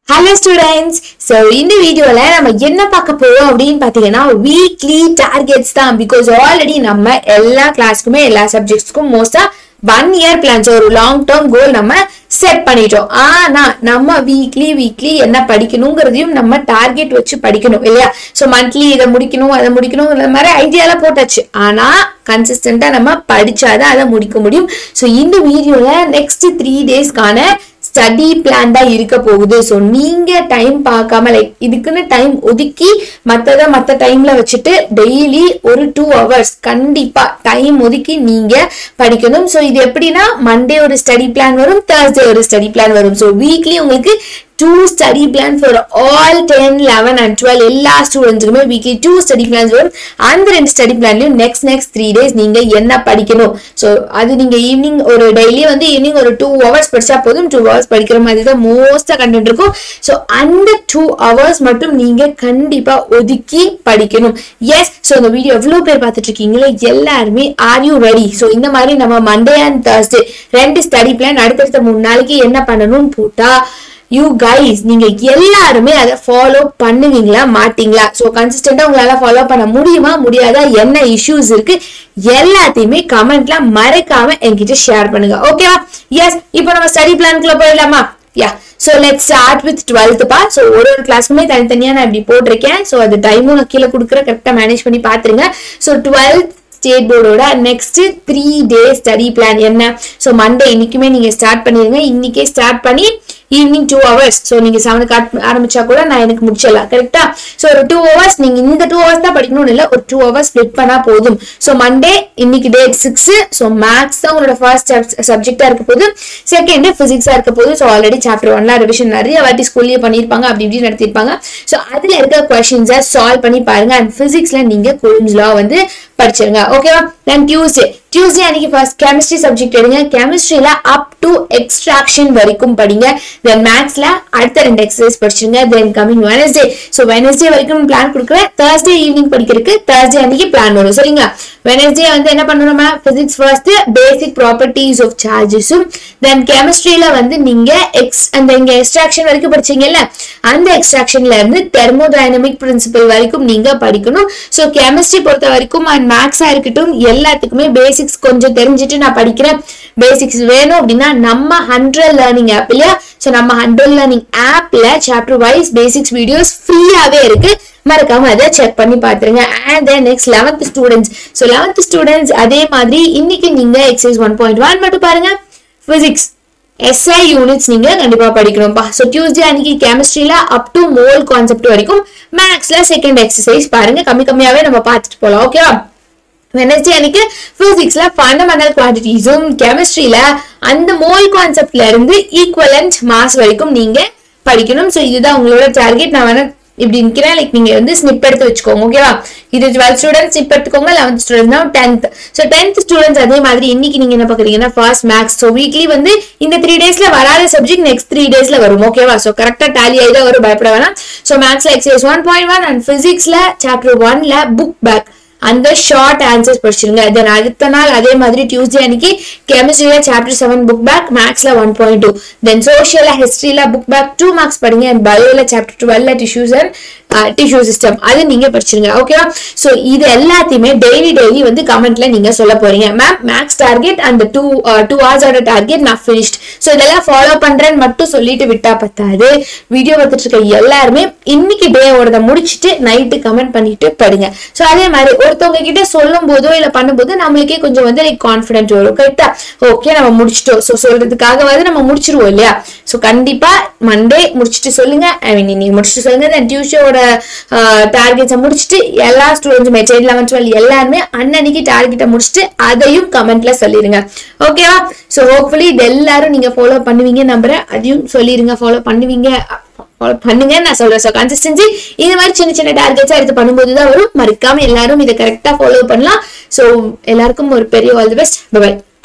hello students so இந்த வீடியோல நம்ம என்ன பார்க்க போறோம் அப்படின்னு பார்த்தீங்கன்னா வீக்லி டார்கெட்ஸ் தான் பிகாஸ் ஆல்ரெடி நம்ம எல்லா கிளாஸ்க்குமே எல்லா சப்ஜெக்ட்ஸ்க்கும் மோஸ்டா ஒன் இயர் பிளான்ஸ் ஒரு லாங் டேர்ம் கோல் நம்ம செட் பண்ணிட்டோம் ஆனா நம்ம வீக்லி வீக்லி என்ன படிக்கணுங்கிறதையும் நம்ம டார்கெட் வச்சு படிக்கணும் இல்லையா ஸோ மந்த்லி இதை முடிக்கணும் அதை முடிக்கணும் இந்த மாதிரி ஐடியாலாம் போட்டாச்சு ஆனா கன்சிஸ்டண்டா நம்ம படிச்சாதான் அதை முடிக்க முடியும் ஸோ இந்த வீடியோல நெக்ஸ்ட் த்ரீ டேஸ்க்கான ஸ்டடி பிளான் தான் இருக்க போகுது ஸோ நீங்க டைம் பார்க்காம லைக் இதுக்குன்னு டைம் ஒதுக்கி மற்றதை மற்ற டைம்ல வச்சுட்டு டெய்லி ஒரு டூ ஹவர்ஸ் கண்டிப்பா டைம் ஒதுக்கி நீங்க படிக்கணும் ஸோ இது எப்படின்னா மண்டே ஒரு ஸ்டடி பிளான் வரும் தேர்ஸ்டே ஒரு ஸ்டடி பிளான் வரும் ஸோ வீக்லி உங்களுக்கு two study plan for all ten eleven and twelve எல்லா ஸ்டூடெண்ட்ஸுக்குமே வீக்லி டூ ஸ்டடி பிளான்ஸ் வரும் அந்த ரெண்டு ஸ்டடி பிளான்லயும் நெக்ஸ்ட் நெக்ஸ்ட் த்ரீ டேஸ் நீங்க என்ன படிக்கணும் ஸோ அது நீங்க ஈவினிங் ஒரு டெய்லி வந்து ஈவினிங் ஒரு டூ ஹவர்ஸ் படிச்சா போதும் டூ ஹவர்ஸ் படிக்கிற மாதிரி தான் மோஸ்டா கண்டென்ட் இருக்கும் ஸோ அந்த டூ ஹவர்ஸ் மட்டும் நீங்க கண்டிப்பா ஒதுக்கி படிக்கணும் எஸ் ஸோ இந்த வீடியோ எவ்வளோ பேர் பார்த்துட்டு இருக்கீங்களோ எல்லாருமே ஆர் யூ ரெடி ஸோ இந்த மாதிரி நம்ம மண்டே அண்ட் தேர்ஸ்டே ரெண்டு ஸ்டடி பிளான் அடுத்தடுத்த மூணு நாளைக்கு என்ன பண்ணணும்னு போட்டா யூ கைஸ் நீங்க எல்லாருமே அதை ஃபாலோ பண்ணுவீங்களா மாட்டீங்களா ஸோ கன்சிஸ்டண்டா உங்களால ஃபாலோ பண்ண முடியுமா முடியாதா என்ன இஷ்யூஸ் இருக்கு எல்லாத்தையுமே கமெண்ட்ல மறக்காம என்கிட்ட ஷேர் பண்ணுங்க ஓகேவா எஸ் இப்போ நம்ம ஸ்டடி பிளான்குள்ள போயிடலாமா yeah so let start with twelfth பா ஸோ ஒரு ஒரு கிளாஸ்க்குமே தனித்தனியா நான் இப்படி போட்டிருக்கேன் ஸோ அது டைமும் நான் கீழே கொடுக்குற கரெக்டாக மேனேஜ் பண்ணி பார்த்துருங்க ஸோ டுவெல்த் ஸ்டேட் போர்டோட next three day study plan என்ன ஸோ மண்டே இன்னைக்குமே நீங்க ஸ்டார்ட் பண்ணிருங்க இன்னைக்கே ஸ்டார்ட் பண்ணி ஈவினிங் டூ ஹவர்ஸ் ஸோ நீங்க செவனுக்கு ஆரம்பிச்சா கூட நான் எனக்கு முடிச்சிடலாம் கரெக்டா ஸோ ஒரு டூ ஹவர்ஸ் நீங்க இந்த டூ ஹவர்ஸ் தான் படிக்கணும்னு இல்லை ஒரு டூ ஹவர்ஸ் ஸ்ப்ளிட் பண்ணா போதும் ஸோ மண்டே இன்னைக்கு டேட் சிக்ஸ் ஸோ மேக்ஸ் தான் உங்களோட ஃபர்ஸ்ட் சப்ஜெக்டா இருக்க போது செகண்ட் பிசிக்ஸா இருக்க போது ஸோ ஆல்ரெடி சாப்டர் ஒன்ல ரிவிஷன் நிறைய வாட்டி ஸ்கூல்லயே பண்ணியிருப்பாங்க அப்படி இப்படி நடத்திருப்பாங்க ஸோ அதுல இருக்க கொஸ்டின்ஸை சால்வ் பண்ணி பாருங்க அண்ட் பிசிக்ஸ்ல நீங்க குயின்ஸ் லா வந்து படிச்சிருங்க ஓகேவா தென் டியூஸ்டே டியூஸ்டே அன்னைக்கு ஃபர்ஸ்ட் கெமிஸ்ட்ரி சப்ஜெக்ட் எடுங்க கெமிஸ்ட்ரியில அப் டு எக்ஸ்ட்ராக்ஷன் வரைக்கும் படிங்க தென் மேத்ஸ்ல அடுத்த ரெண்டு எக்ஸசைஸ் படிச்சிருங்க then coming Wednesday so Wednesday வரைக்கும் பிளான் கொடுக்குறேன் தேர்ஸ்டே ஈவினிங் படிக்கிறதுக்கு தேர்ஸ்டே அன்னைக்கு பிளான் வரும் சரிங்களா வெனஸ்டே வந்து என்ன பண்ணணும் நம்ம physics first basic properties of சார்ஜஸும் தென் கெமிஸ்ட்ரியில வந்து நீங்க எக்ஸ் அந்த இங்க எக்ஸ்ட்ராக்ஷன் வரைக்கும் படிச்சீங்கல்ல அந்த எக்ஸ்ட்ராக்ஷன்ல இருந்து தெர்மோடைனமிக் பிரின்சிபல் வரைக்கும் நீங்க படிக்கணும் ஸோ கெமிஸ்ட்ரி பொறுத்த வரைக்கும் அண்ட் மேக்ஸா இருக்கட்டும் எல்லாத்துக்குமே பேசிக்ஸ் கொஞ்சம் தெரிஞ்சுட்டு நான் படிக்கிறேன் பேசிக்ஸ் வேணும் அப்படின்னா நம்ம ஹண்ட்ரட் லேர்னிங் ஆப் இல்லையா ஸோ நம்ம ஹண்ட்ரட் லேர்னிங் ஆப்ல சாப்டர் வைஸ் பேசிக்ஸ் வீடியோஸ் ஃப்ரீயாவே இருக்கு மறக்காம அதை செக் பண்ணி பாத்துருங்க and then next eleventh students so eleventh students அதே மாதிரி இன்னைக்கு நீங்க எக்ஸைஸ் ஒன் பாயிண்ட் ஒன் மட்டும் பாருங்க பிசிக்ஸ் எஸ்ஐ யூனிட்ஸ் நீங்க கண்டிப்பா படிக்கணும்ப்பா ஸோ டியூஸ்டே அன்னைக்கு கெமிஸ்ட்ரியில அப் டு மோல் கான்செப்ட் வரைக்கும் மேக்ஸ்ல செகண்ட் எக்ஸசைஸ் பாருங்க கம்மி கம்மியாவே நம்ம பார்த்துட்டு போலாம் ஓகேவா வெனஸ்டே அன்னைக்கு பிசிக்ஸ்ல ஃபண்டமெண்டல் குவான்டிட்டிஸும் கெமிஸ்ட்ரியில அந்த மோல் கான்செப்ட்ல இருந்து ஈக்குவலன்ட் மாஸ் வரைக்கும் நீங்க படிக்கணும் ஸோ இதுதான் உங்களோட டார்கெட் நான் வேணா இப்படி நிக்கிறேன் லைக் நீங்க வந்து ஸ்னிப் எடுத்து வச்சுக்கோங்க ஓகேவா இது டுவெல்த் ஸ்டூடெண்ட்ஸ் ஸ்னிப் எடுத்துக்கோங்க eleventh student tenth so tenth students அதே மாதிரி இன்னைக்கு நீங்க என்ன பாக்குறீங்கன்னா ஃபர்ஸ்ட் மேக்ஸ் ஸோ வீக்லி வந்து இந்த த்ரீ டேஸ்ல வராத சப்ஜெக்ட் நெக்ஸ்ட் த்ரீ டேஸ்ல வரும் ஓகேவா ஸோ கரெக்டா டேலி ஆகி தான் வரும் பயப்பட வேணாம் ஸோ மேக்ஸ்ல exercise one point one and பிசிக்ஸ்ல சாப்டர் ஒன்ல புக் பேக் அந்த ஷார்ட் ஆன்சர்ஸ் படிச்சிருங்க தென் அடுத்த நாள் அதே மாதிரி டியூஸ்டே அன்னைக்கு கெமிஸ்ட்ரியில சாப்டர் செவன் புக் பேக் மேக்ஸ்ல one point two then social ஹிஸ்டரியில புக் பேக் டூ மார்க்ஸ் படிங்க அண்ட் பயோல சாப்டர் டுவெல்ல டிஷ்யூஸ் அண்ட் டிஷ்யூ சிஸ்டம் அது நீங்க படிச்சிருங்க ஓகேவா ஸோ இது எல்லாத்தையுமே டெய்லி டெய்லி வந்து கமெண்ட்ல நீங்க சொல்ல போறீங்க மேம் மேக்ஸ் டார்கெட் அந்த டூ டூ ஹவர்ஸோட டார்கெட் நான் ஃபினிஷ்ட் ஸோ இதெல்லாம் ஃபாலோ பண்றேன்னு மட்டும் சொல்லிட்டு விட்டா பத்தாது வீடியோ பார்த்துட்டு இருக்க எல்லாருமே இன்னைக்கு டேவோட முடிச்சுட்டு நைட்டு கமெண்ட் பண்ணிட்டு படிங்க ஸோ அதே மாதிரி ஒருத்தவங்க கிட்ட சொல்லும் போதோ இல்ல பண்ணும்போது நம்மளுக்கே கொஞ்சம் வந்து லைக் கான்ஃபிடென்ட் வரும் கரெக்டா ஓகே நம்ம முடிச்சிட்டோம் ஸோ சொல்றதுக்காக வந்து நம்ம முடிச்சிருவோம் இல்லையா ஸோ கண்டிப்பா மண்டே முடிச்சுட்டு சொல்லுங்க ஐ மீன் நீங்க முடிச்சுட்டு சொல்லுங்க தென் டியூஷனோட டார்கெட்ஸை முடிச்சுட்டு எல்லா ஸ்டூடெண்ட்ஸுமே டென் லெவன் டுவெல் எல்லாருமே அன்னன்னைக்கு டார்கெட்டை முடிச்சுட்டு அதையும் கமெண்ட்ல சொல்லிருங்க ஓகேவா ஸோ ஹோப்ஃபுல்லி இது எல்லாரும் நீங்க ஃபாலோ பண்ணுவீங்க நம்புறேன் அதையும் சொல்லிருங்க ஃபாலோ பண்ணுவீங்க ஃபாலோ பண்ணுங்க நான் சொல்றேன் ஸோ கன்சிஸ்டன்சி இந்த மாதிரி சின்ன சின்ன டார்கெட்ஸா எடுத்து பண்ணும்போது தான் வரும் மறக்காம எல்லாரும் இதை கரெக்டா ஃபாலோ பண்ணலாம் ஸோ எல்லாருக்கும் ஒரு பெரிய ஆல் தி பெஸ்ட் பை